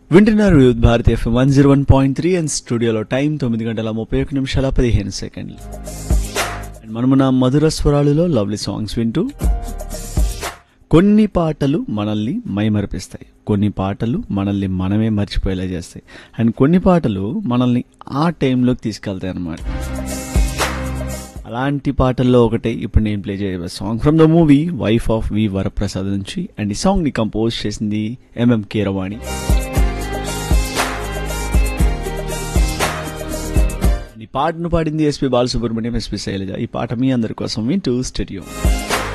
వింటున్నారు youth Bharati FM one zero one point three and స్టూడియోలో time తొమ్మిది గంటల ముప్పై ఒక నిమిషాల పదిహేను సెకండ్లు అండ్ మనము నా మధుర స్వరాలులో లవ్లీ సాంగ్స్ వింటూ కొన్ని పాటలు మనల్ని మైమరిపిస్తాయి కొన్ని పాటలు మనల్ని మనమే మర్చిపోయేలా చేస్తాయి అండ్ కొన్ని పాటలు మనల్ని ఆ టైంలోకి తీసుకెళ్తాయి అన్నమాట అలాంటి పాటల్లో ఒకటే ఇప్పుడు నేను ప్లే చేయబోయే song from the movie wife of V Varaprasad నుంచి అండ్ ఈ సాంగ్ ని కంపోజ్ చేసింది ఎంఎం కీరవాణి ఈ పాటను పాడింది ఎస్పి బాలసుబ్రహ్మణ్యం ఎస్పి శైలజ ఈ పాట మీ అందరి కోసం వింటూ స్టేడియం